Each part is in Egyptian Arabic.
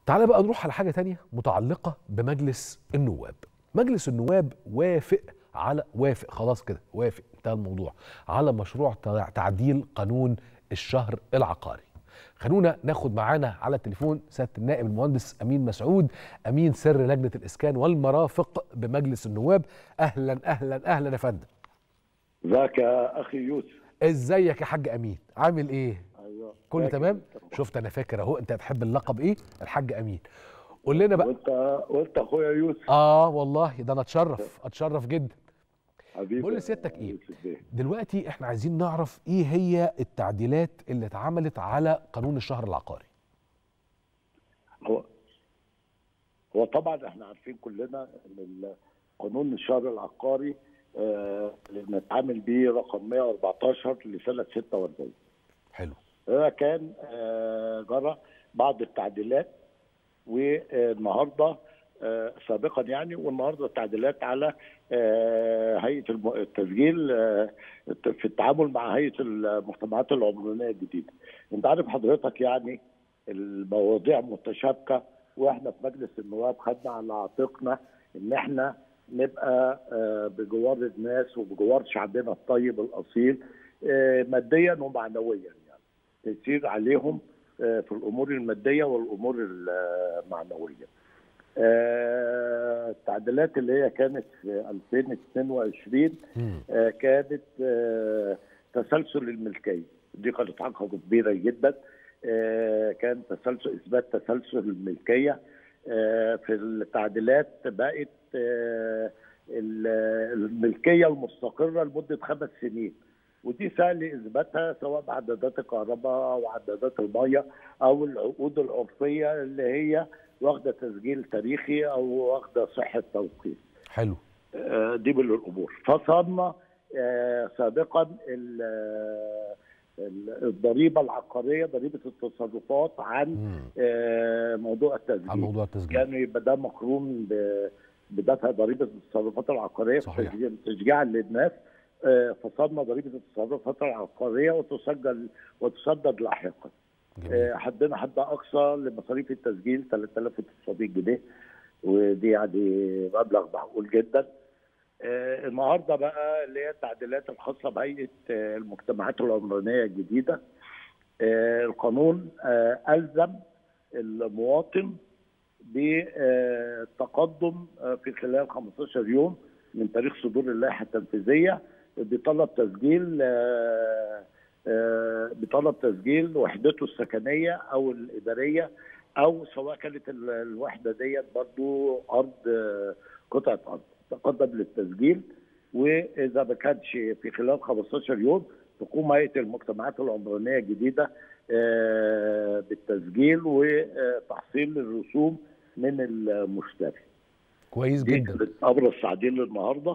تعال بقى نروح على حاجة تانية متعلقة بمجلس النواب مجلس النواب وافق على وافق خلاص كده وافق انتهى الموضوع على مشروع تع- تعديل قانون الشهر العقاري خلونا ناخد معانا على التليفون سياده النائب المهندس امين مسعود امين سر لجنه الاسكان والمرافق بمجلس النواب اهلا اهلا اهلا يا فندم ذاك يا اخي يوسف ازيك يا حاج امين عامل ايه ايوه كله فاكر تمام أنت. شفت انا فاكر اهو انت هتحب اللقب ايه الحاج امين قول لنا بقى وانت وانت اخويا يوسف اه والله ده انا اتشرف اتشرف جدا حبيبي بقول لسيادتك يا إيه؟ يوسف بيه. دلوقتي احنا عايزين نعرف ايه هي التعديلات اللي اتعملت على قانون الشهر العقاري هو هو طبعا احنا عارفين كلنا ان ال- قانون الشهر العقاري آه، اللي بنتعامل بيه رقم 114 لسنه 46 حلو هو كان آه، جرى بعض التعديلات والنهارده آه، سابقا يعني والنهارده التعديلات على آه، هيئه الم- التسجيل آه، في التعامل مع هيئه المجتمعات العمرانيه الجديده. انت عارف حضرتك يعني المواضيع متشابكه واحنا في مجلس النواب خدنا على عاتقنا ان احنا نبقى آه، بجوار الناس وبجوار شعبنا الطيب الاصيل آه، ماديا ومعنويا يعني تيسير عليهم آه، في الامور الماديه والامور المعنويه. آه، التعديلات اللي هي كانت في 2022 مم. آه، كانت آه، تسلسل الملكيه دي كانت عقبه كبيره جدا آه، كان تسلسل اثبات تسلسل الملكيه آه، في التعديلات بقت آه، ال- الملكيه المستقره لمده خمس سنين ودي سهل اثباتها سواء بعدادات الكهرباء او عدادات الميه او العقود العرفيه اللي هي واخده تسجيل تاريخي او واخده صحه توقيت. حلو آه، دي من الامور فصلنا آه، سابقا ال- آه، ال- الضريبه العقاريه ضريبه التصرفات عن مم. آه، موضوع التسجيل عن موضوع التسجيل كان يبقى ده مقرون ب- بدفع ضريبه التصرفات العقاريه صحيح. تشجيع- تشجيعا للناس آه، فصلنا ضريبه التصرفات العقاريه وتسجل وتسدد لاحقا جميل آه، حدنا حد اقصى لمصاريف التسجيل 3900 جنيه ودي يعني مبلغ معقول جدا آه، النهارده بقى اللي هي التعديلات الخاصه بهيئه آه، المجتمعات العمرانيه الجديده آه، القانون آه، الزم المواطن بالتقدم آه، في خلال 15 يوم من تاريخ صدور اللائحه التنفيذيه بطلب تسجيل آه، آه، بطلب تسجيل وحدته السكنيه او الاداريه او سواء كانت ال- الوحده ديت برضو ارض آه، قطعه ارض تقدم للتسجيل واذا ما كانش في خلال 15 يوم تقوم هيئه المجتمعات العمرانيه الجديده آه، بالتسجيل وتحصيل الرسوم من المشتري. كويس دي جدا كانت ابرز تعديل النهارده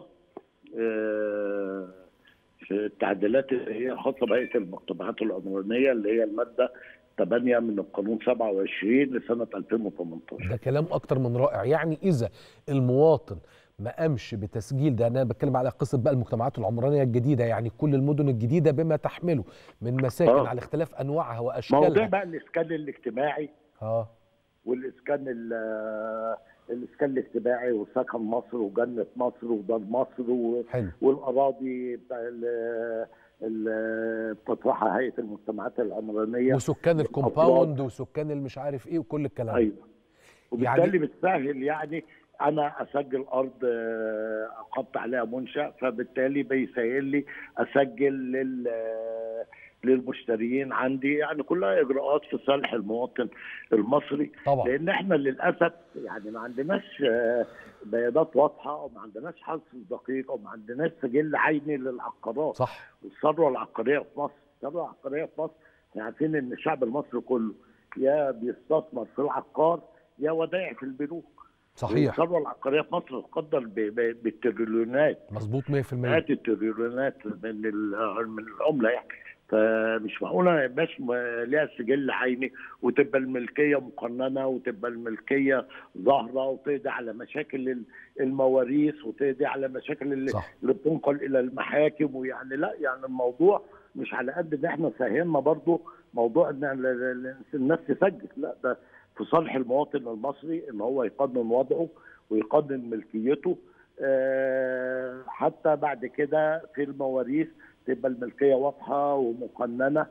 آه، في التعديلات اللي هي خاصه بهيئه المجتمعات العمرانيه اللي هي الماده 8 من القانون 27 لسنه 2018 ده كلام اكتر من رائع يعني اذا المواطن ما قامش بتسجيل ده انا بتكلم على قصه بقى المجتمعات العمرانيه الجديده يعني كل المدن الجديده بما تحمله من مساكن آه. على اختلاف انواعها موضوع واشكالها بقى الاسكان الاجتماعي اه والاسكان ال- الاسكان الاجتماعي وسكن مصر وجنه مصر ودار مصر و- حلو والاراضي بتاع ال- ال- بتطرحها هيئه المجتمعات العمرانيه وسكان الكومباوند وسكان المش عارف ايه وكل الكلام ده. ايوه وبالتالي يعني- بتسهل يعني انا اسجل ارض آه، اقمت عليها منشا فبالتالي بيسهل لي اسجل لل آه، للمشتريين عندي يعني كلها اجراءات في صالح المواطن المصري طبعا لان احنا للاسف يعني ما عندناش آه، بيانات واضحه وما عندناش حظ دقيق وما عندناش سجل عيني للعقارات صح الثروه العقاريه في مصر، الثروه العقاريه في مصر احنا عارفين ان الشعب المصري كله يا بيستثمر في العقار يا ودائع في البنوك. صحيح الثروه العقاريه في مصر تقدر ب- ب- بالتريليونات مظبوط 100% مئات التريليونات من ال- من العمله يعني فمش معقوله ما يبقاش م- ليها سجل عيني وتبقى الملكيه مقننه وتبقى الملكيه ظاهره وتقضي على مشاكل ال- المواريث وتقضي على مشاكل اللي, صح اللي بتنقل الى المحاكم ويعني لا يعني الموضوع مش على قد ان احنا ساهمنا برضو موضوع ان ال- ال- الناس تسجل لا ده في في صالح المواطن المصري ان هو يقنن وضعه ويقنن ملكيته آه، حتى بعد كده في المواريث تبقى الملكيه واضحه ومقننه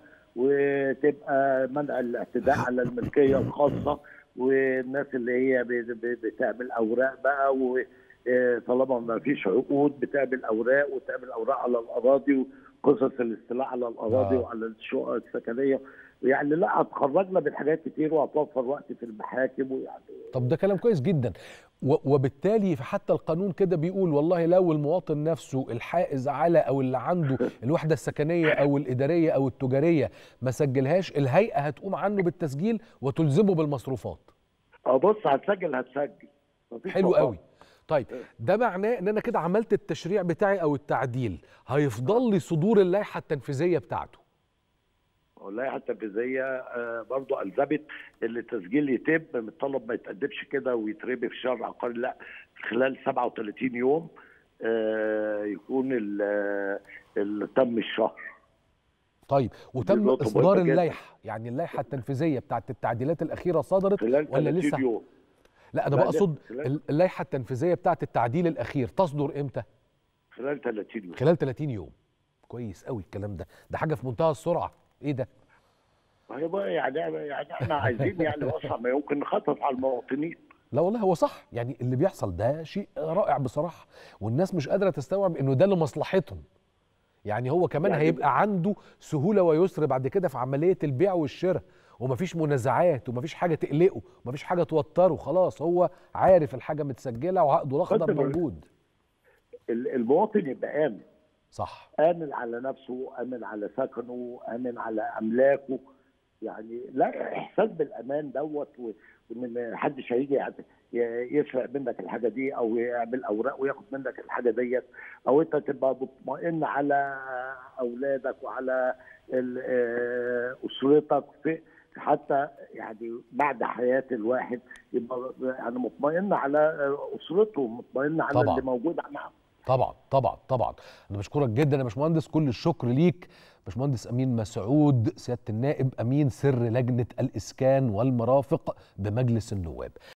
وتبقى منع الاعتداء على الملكيه الخاصه والناس اللي هي ب- ب- بتعمل اوراق بقى وطالما ما فيش عقود بتعمل اوراق وتعمل اوراق على الاراضي وقصص الاستيلاء على الاراضي آه. وعلى الشقق السكنيه يعني لا هتخرجنا من حاجات كتير وهتوفر وقت في المحاكم ويعني طب ده كلام كويس جدا و- وبالتالي حتى القانون كده بيقول والله لو المواطن نفسه الحائز على او اللي عنده الوحده السكنيه او الاداريه او التجاريه ما سجلهاش الهيئه هتقوم عنه بالتسجيل وتلزمه بالمصروفات اه بص هتسجل هتسجل مفيش حلو مقاطعة. قوي طيب ده معناه ان انا كده عملت التشريع بتاعي او التعديل هيفضل لي صدور اللائحه التنفيذيه بتاعته واللائحه التنفيذيه آه، برضو الزمت ان التسجيل يتم متطلب ما يتقدمش كده ويترمي في شهر عقاري لا خلال 37 يوم آه، يكون ال- آه، ال- تم الشهر طيب وتم نقطة اصدار مهمة جداً. اللائحه يعني اللائحه التنفيذيه بتاعت التعديلات الاخيره صدرت خلال ولا 30 لسه يوم لا انا لا، بقصد لسه. خلال- ال- اللائحه التنفيذيه بتاعت التعديل الاخير تصدر امتى خلال 30 يوم خلال 30 يوم كويس قوي الكلام ده ده حاجه في منتهى السرعه ايه ده هي بقى يعني يعني احنا عايزين يعني اسرع ما يمكن نخفف على المواطنين لا والله هو صح يعني اللي بيحصل ده شيء رائع بصراحه والناس مش قادره تستوعب انه ده لمصلحتهم يعني هو كمان يعني- هيبقى عنده سهوله ويسر بعد كده في عمليه البيع والشراء ومفيش منازعات ومفيش حاجه تقلقه ومفيش حاجه توتره خلاص هو عارف الحاجه متسجله وعقده الاخضر قدم ال- موجود ال- المواطن يبقى امن صح امن على نفسه امن على سكنه امن على املاكه يعني لا احساس بالامان دوت و- ومن حدش هيجي يعني ي- يسرق منك الحاجه دي او يعمل اوراق وياخد منك الحاجه ديت او انت تبقى مطمئن على اولادك وعلى ال- آه، اسرتك في حتى يعني بعد حياه الواحد يبقى يعني مطمئن على آه، اسرته مطمئن على طبعاً. اللي موجود معاه طبعا طبعا طبعا انا بشكرك جدا يا باشمهندس كل الشكر ليك باشمهندس امين مسعود سياده النائب امين سر لجنه الاسكان والمرافق بمجلس النواب